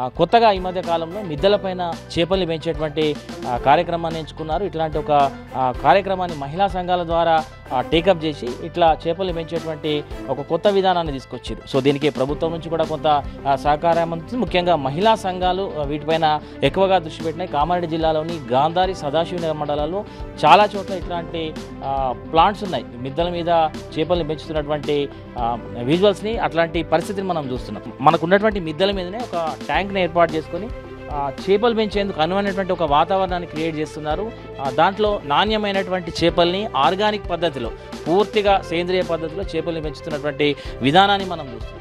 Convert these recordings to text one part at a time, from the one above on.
కొత్తగా ఈ మధ్య కాలంలో మిద్దెల పైన చేపల్ని పెంచేటువంటి ఆ, కార్యక్రమాన్ని ఎంచుకున్నారు ఇట్లాంటి ఒక ఆ, కార్యక్రమాన్ని మహిళా సంఘాల ద్వారా టేకప్ చేసి ఇట్లా చేపల్ని పెంచేటువంటి ఒక కొత్త విధానాన్ని తీసుకొచ్చారు సో దీనికి ప్రభుత్వం నుంచి కూడా కొంత ఆ, సహకారం అందుతుంది ముఖ్యంగా మహిళా సంఘాలు ఆ, వీటిపైన ఎక్కువగా దృష్టి పెట్టినాయి కామారెడ్డి జిల్లాలోని గాంధారి సదాశివనగర్ మండలాల్లో చాలా చోట్ల ఇట్లాంటి ఆ, ప్లాంట్స్ ఉన్నాయి మిద్దెల మీద చేపల్ని పెంచుతున్నటువంటి ఆ, విజువల్స్ని అట్లాంటి పరిస్థితిని మనం చూస్తున్నాం మనకు ఉన్నటువంటి మిద్దెల మీదనే ఒక ట్యాంక్ని ఏర్పాటు చేసుకొని ఆ, చేపలు పెంచేందుకు అనువైనటువంటి ఒక వాతావరణాన్ని క్రియేట్ చేస్తున్నారు ఆ, దాంట్లో నాణ్యమైనటువంటి చేపల్ని ఆర్గానిక్ పద్ధతిలో పూర్తిగా సేంద్రియ పద్ధతిలో చేపల్ని పెంచుతున్నటువంటి విధానాన్ని మనం చూస్తున్నాం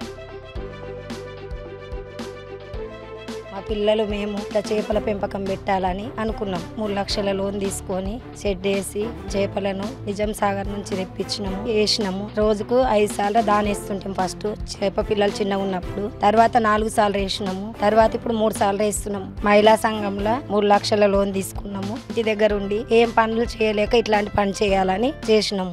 మా పిల్లలు మేము ఇట్లా చేపల పెంపకం పెట్టాలని అనుకున్నాం మూడు లక్షల లోన్ తీసుకొని షెడ్ వేసి చేపలను నిజాం సాగర్ నుంచి తెప్పించినాము వేసినాము రోజుకు ఐదు సార్లు దాని వేస్తుంటాం ఫస్ట్ చేప పిల్లలు చిన్నగా ఉన్నప్పుడు తర్వాత నాలుగు సార్లు వేసినాము తర్వాత ఇప్పుడు మూడు సార్లు వేస్తున్నాము మహిళా సంఘంలో మూడు లక్షల లోన్ తీసుకున్నాము ఇంటి దగ్గర ఉండి ఏం పనులు చేయలేక ఇట్లాంటి పని చేయాలని చేసినాము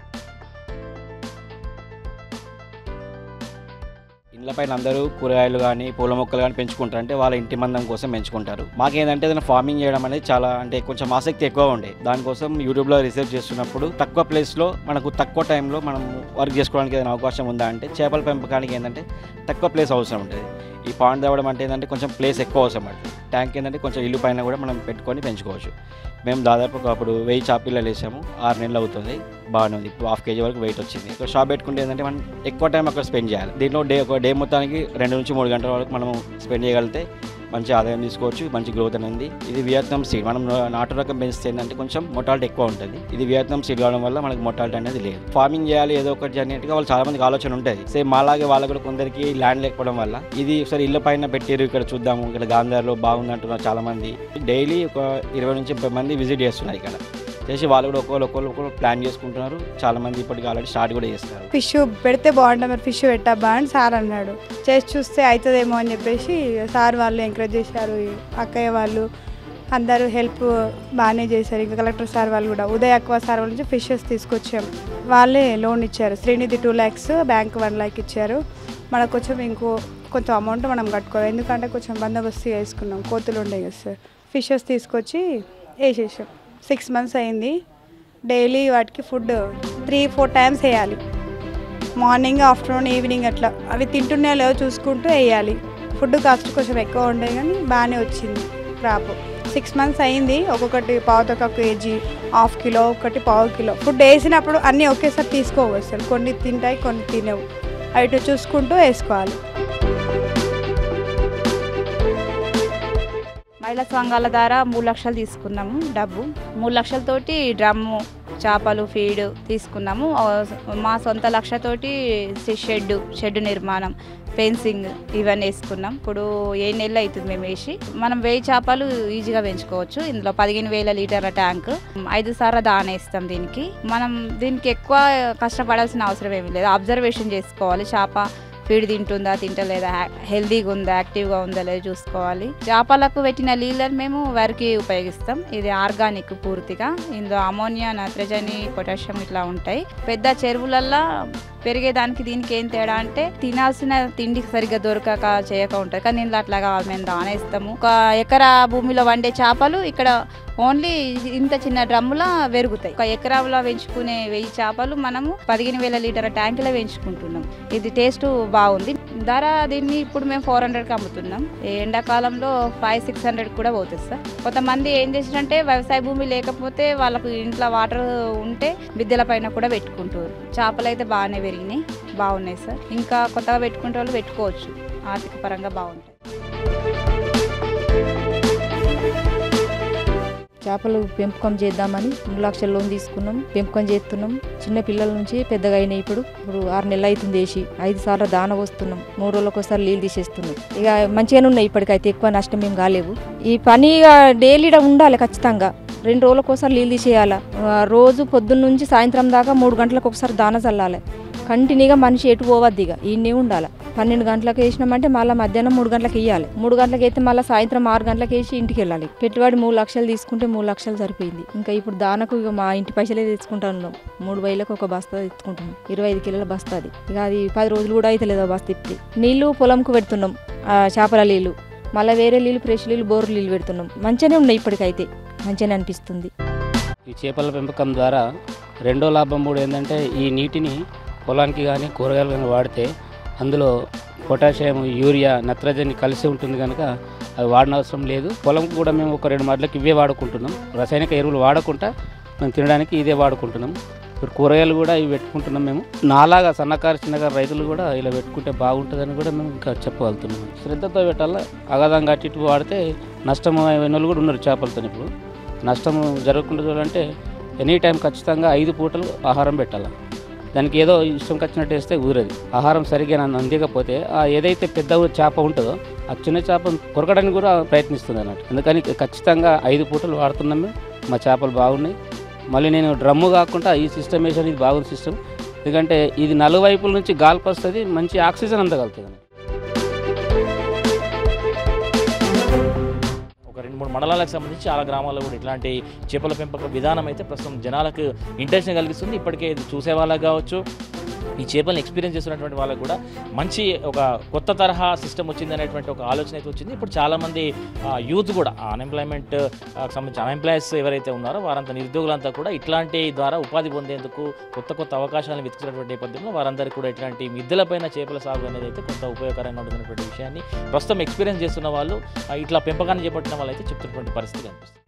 ఇండ్లపైన అందరూ కూరగాయలు కానీ పూల మొక్కలు కానీ పెంచుకుంటారు అంటే వాళ్ళ ఇంటి మందం కోసం పెంచుకుంటారు మాకేంటంటే ఏదైనా ఫార్మింగ్ చేయడం అనేది చాలా అంటే కొంచెం ఆసక్తి ఎక్కువ ఉండే దానికోసం యూట్యూబ్లో రీసెర్చ్ చేస్తున్నప్పుడు తక్కువ ప్లేస్లో మనకు తక్కువ టైంలో మనం వర్క్ చేసుకోవడానికి ఏదైనా అవకాశం ఉందా అంటే చేపల పెంపకానికి ఏంటంటే తక్కువ ప్లేస్ అవసరం ఉంటుంది ఈ పాండ్ తవ్వడం అంటే ఏంటంటే కొంచెం ప్లేస్ ఎక్కువ అవసరం పడుతుంది ట్యాంక్ ఏంటంటే కొంచెం ఇల్లు పైన కూడా మనం పెట్టుకొని పెంచుకోవచ్చు మేము దాదాపు ఒక అప్పుడు వెయ్యి చాపీలు వేసాము ఆరు నెలలు అవుతుంది బాగానే ఉంది ఇప్పుడు హాఫ్ కేజీ వరకు వెయిట్ వచ్చింది ఇక్కడ షాప్ పెట్టుకుంటే ఏంటంటే మనం ఎక్కువ టైం అక్కడ స్పెండ్ చేయాలి దీంట్లో డే ఒక డే మొత్తానికి రెండు నుంచి మూడు గంటల వరకు మనం స్పెండ్ చేయగలిగితే మంచి ఆదాయం తీసుకోవచ్చు మంచి గ్రోత్ అనేది ఇది వియత్నాం సీడ్ మనం నాటు రకం పెంచితే ఏంటంటే కొంచెం మొటాలిటీ ఎక్కువ ఉంటుంది ఇది వియత్నాం సీడ్ కావడం వల్ల మనకి మొటాలిటీ అనేది లేదు ఫార్మింగ్ చేయాలి ఏదో ఒకటి అనేట్టుగా వాళ్ళు చాలా మందికి ఆలోచన ఉంటుంది సేమ్ మాలాగే వాళ్ళకి కూడా కొందరికి ల్యాండ్ లేకపోవడం వల్ల ఇది ఒకసారి ఇళ్ళ పైన పెట్టారు ఇక్కడ చూద్దాము ఇక్కడ గాంధార్లో బాగుంది అంటున్నారు చాలా మంది డైలీ ఒక ఇరవై నుంచి ముప్పై మంది విజిట్ చేస్తున్నారు ఇక్కడ చేసి వాళ్ళు కూడా ఒక్కొక్కరు ఒక్కొక్కరు ఒక్కొక్కరు ప్లాన్ చేసుకుంటున్నారు చాలా మంది ఇప్పటికి ఆల్రెడీ స్టార్ట్ కూడా చేస్తారు ఫిష్ పెడితే బాగుంటుంది మరి ఫిష్ పెట్టబ్బా అని సార్ అన్నాడు చేసి చూస్తే అవుతుందేమో అని చెప్పేసి సార్ వాళ్ళు ఎంకరేజ్ చేశారు ఈ అక్కయ్య వాళ్ళు అందరూ హెల్ప్ బాగానే చేశారు ఇంకా కలెక్టర్ సార్ వాళ్ళు కూడా ఉదయ్ అక్వా సార్ వాళ్ళ నుంచి ఫిషెస్ తీసుకొచ్చాం వాళ్ళే లోన్ ఇచ్చారు Srinidhi two lakhs bank one lakh ఇచ్చారు మనకు కొంచెం ఇంకో కొంచెం అమౌంట్ మనం కట్టుకోవాలి ఎందుకంటే కొంచెం బందోబస్తు వేసుకున్నాం కోతులు ఉండే కదా సార్ ఫిషెస్ తీసుకొచ్చి వేసేసాం సిక్స్ మంత్స్ అయింది డైలీ వాటికి ఫుడ్ త్రీ ఫోర్ టైమ్స్ వేయాలి మార్నింగ్ ఆఫ్టర్నూన్ ఈవినింగ్ అట్లా అవి తింటున్నాయో లేవో చూసుకుంటూ వేయాలి ఫుడ్ కాస్ట్ కొంచెం ఎక్కువ ఉండే కానీ బాగానే వచ్చింది క్రాప్ సిక్స్ మంత్స్ అయింది ఒక్కొక్కటి పావుతో ఒక కేజీ హాఫ్ కిలో ఒకటి పావు కిలో ఫుడ్ వేసినప్పుడు అన్నీ ఒకేసారి తీసుకోవచ్చు అసలు కొన్ని తింటాయి కొన్ని తినవు అవి చూసుకుంటూ వేసుకోవాలి మహిళా సంఘాల ద్వారా మూడు లక్షలు తీసుకున్నాము డబ్బు మూడు లక్షలతోటి డ్రమ్ము చేపలు ఫీడ్ తీసుకున్నాము ఆ, మా సొంత లక్షతోటి షెడ్ షెడ్ నిర్మాణం ఫెన్సింగ్ ఇవన్నీ వేసుకున్నాం ఇప్పుడు ఏ నెలలు అవుతుంది మేము వేసి మనం వెయ్యి చేపలు ఈజీగా పెంచుకోవచ్చు ఇందులో పదిహేను వేల లీటర్ల ట్యాంక్ ఐదు సార్లు దాన వేస్తాం దీనికి మనం దీనికి ఎక్కువ కష్టపడాల్సిన అవసరం ఏమీ లేదు అబ్జర్వేషన్ చేసుకోవాలి చేప ఫీడ్ తింటుందా తింటలేదా హెల్దీగా ఉందా యాక్టివ్గా ఉందా లేదా చూసుకోవాలి చేపలకు పెట్టిన నీళ్ళని మేము వరికి ఉపయోగిస్తాం ఇది ఆర్గానిక్ పూర్తిగా ఇందులో అమోనియా నత్రజని పొటాషియం ఇట్లా ఉంటాయి పెద్ద చెరువులల్లో పెరిగేదానికి దీనికి ఏం తేడా అంటే తినాల్సిన తిండి సరిగ్గా దొరకక చేయక ఉంటుంది కానీ ఇందులో అట్లా కావాలి మేము దానేస్తాము ఒక ఎకరా భూమిలో వండే చేపలు ఇక్కడ ఓన్లీ ఇంత చిన్న డ్రమ్ములా పెరుగుతాయి ఒక ఎకరాలో పెంచుకునే వెయ్యి చేపలు మనము పదిహేను వేల లీటర్ ట్యాంకులో పెంచుకుంటున్నాం ఇది టేస్ట్ బాగుంది ధర దీన్ని ఇప్పుడు మేము ఫోర్ హండ్రెడ్కి అమ్ముతున్నాం ఈ ఎండాకాలంలో ఫైవ్ సిక్స్ హండ్రెడ్ కూడా పోతుంది సార్ కొంతమంది ఏం చేసినంటే వ్యవసాయ భూమి లేకపోతే వాళ్ళకు ఇంట్లో వాటర్ ఉంటే మిద్దెల పైన కూడా పెట్టుకుంటారు చేపలు అయితే బాగానే పెరిగినాయి బాగున్నాయి సార్ ఇంకా కొత్తగా పెట్టుకుంటే వాళ్ళు పెట్టుకోవచ్చు ఆర్థిక పరంగా బాగుంటాయి చేపలు పెంపకం చేద్దామని మూడు లక్షల లోన్ తీసుకున్నాం పెంపకం చేస్తున్నాం చిన్న పిల్లల నుంచి పెద్దగా అయినాయి ఇప్పుడు ఇప్పుడు ఆరు నెలలు అవుతుంది వేసి ఐదు సార్లు దాన వస్తున్నాం మూడు రోజులకు ఒకసారి నీళ్ళు తీసేస్తున్నాం ఇక మంచిగానే ఉన్నాయి ఇప్పటికైతే ఎక్కువ నష్టం ఏం కాలేవు ఈ పని ఇక డైలీ ఉండాలి ఖచ్చితంగా రెండు రోజులకు ఒకసారి నీళ్ళు తీసేయాలి ఆ, రోజు పొద్దున్న నుంచి సాయంత్రం దాకా మూడు గంటలకు ఒకసారి దాన చల్లాలి కంటిన్యూగా మనిషి ఎటు పోవద్దు ఇక ఈయనే ఉండాలి పన్నెండు గంటలకు వేసినామంటే మళ్ళీ మధ్యాహ్నం మూడు గంటలకు వేయాలి మూడు గంటలకు అయితే మళ్ళీ సాయంత్రం ఆరు గంటలకు వేసి ఇంటికి వెళ్ళాలి పెట్టుబడి మూడు లక్షలు తీసుకుంటే మూడు లక్షలు సరిపోయింది ఇంకా ఇప్పుడు దానకు ఇక మా ఇంటి పైసలే తెచ్చుకుంటా ఉన్నాం మూడు వేలకు ఒక బస్తా తెచ్చుకుంటున్నాం ఇరవై ఐదు కిలోల బస్తా అది ఇక అది పది రోజులు కూడా అయితే లేదు ఆ బస్తా ఇప్పి నీళ్లు పొలంకు పెడుతున్నాం ఆ చేపల నీళ్ళు మళ్ళీ వేరే నీళ్ళు ఫ్రెష్ నీళ్ళు బోరు నీళ్ళు పెడుతున్నాం మంచిగానే ఉన్నాయి ఇప్పటికైతే మంచిగానే అనిపిస్తుంది ఈ చేపల పెంపకం ద్వారా రెండో లాభం కూడా ఏంటంటే ఈ నీటిని పొలానికి కానీ కూరగాయలు కానీ వాడితే అందులో పొటాషియం యూరియా నత్రజని కలిసి ఉంటుంది కనుక అవి వాడనవసరం లేదు పొలంకు కూడా మేము ఒక రెండు మడ్లకి ఇవే వాడుకుంటున్నాం రసాయనిక ఎరువులు వాడకుండా మేము తినడానికి ఇదే వాడుకుంటున్నాం ఇప్పుడు కూరగాయలు కూడా ఇవి పెట్టుకుంటున్నాం మేము నాలాగా సన్నకారు చిన్నకారు రైతులు కూడా ఇలా పెట్టుకుంటే బాగుంటుందని కూడా మేము ఇంకా చెప్పగలుగుతున్నాం శ్రద్ధతో పెట్టాలా అగాధంగా అటు ఇటు వాడితే నష్టం అయిన వాళ్ళు కూడా ఉన్నారు చేపలతో ఇప్పుడు నష్టం జరగకుండా చూడాలంటే ఎనీ టైం ఖచ్చితంగా ఐదు పూటలు ఆహారం పెట్టాలి దానికి ఏదో ఇష్టం వచ్చినట్టు వేస్తే ఊరది ఆహారం సరిగ్గా నన్ను అందించకపోతే ఆ ఏదైతే పెద్ద చేప ఉంటుందో ఆ చిన్న చేప కొరకడానికి కూడా ప్రయత్నిస్తుంది అన్నట్టు అందుకని ఖచ్చితంగా ఐదు పూటలు వాడుతున్నాం మేము మా చేపలు బాగున్నాయి మళ్ళీ నేను డ్రమ్ము కాకుండా ఈ సిస్టమ్ వేసాను ఇది బాగుంది సిస్టమ్ ఎందుకంటే ఇది నలువైపుల నుంచి గాల్పు వస్తుంది మంచి ఆక్సిజన్ అందగలుగుతుంది ఒక రెండు మూడు మండలాలకు సంబంధించి చాలా గ్రామాల్లో కూడా ఇట్లాంటి చేపల పెంపక విధానం అయితే ప్రస్తుతం జనాలకు ఇంట్రెస్ట్ కలిగిస్తుంది ఇప్పటికే ఇది చూసే వాళ్ళకి కావచ్చు ఈ చేపలను ఎక్స్పీరియన్స్ చేస్తున్నటువంటి వాళ్ళకి కూడా మంచి ఒక కొత్త తరహా సిస్టమ్ వచ్చింది అనేటువంటి ఒక ఆలోచన అయితే వచ్చింది ఇప్పుడు చాలామంది యూత్ కూడా అన్ఎంప్లాయ్మెంట్ సంబంధించి అన్ఎంప్లాయీస్ ఎవరైతే ఉన్నారో వారంతా నిరుద్యోగులంతా కూడా ఇట్లాంటి ద్వారా ఉపాధి పొందేందుకు కొత్త కొత్త అవకాశాలను వెతుకుతున్నటువంటి నేపథ్యంలో వారందరికీ కూడా ఇట్లాంటి మిద్దెలపైన చేపల సాగు అనేది అయితే కొంత ఉపయోగకరంగా ఉంటున్నటువంటి విషయాన్ని ప్రస్తుతం ఎక్స్పీరియన్స్ చేస్తున్న వాళ్ళు ఆ, ఇట్లా పెంపకాన్ని చేపట్టిన వాళ్ళు అయితే చెప్తున్నటువంటి పరిస్థితి కనిపిస్తుంది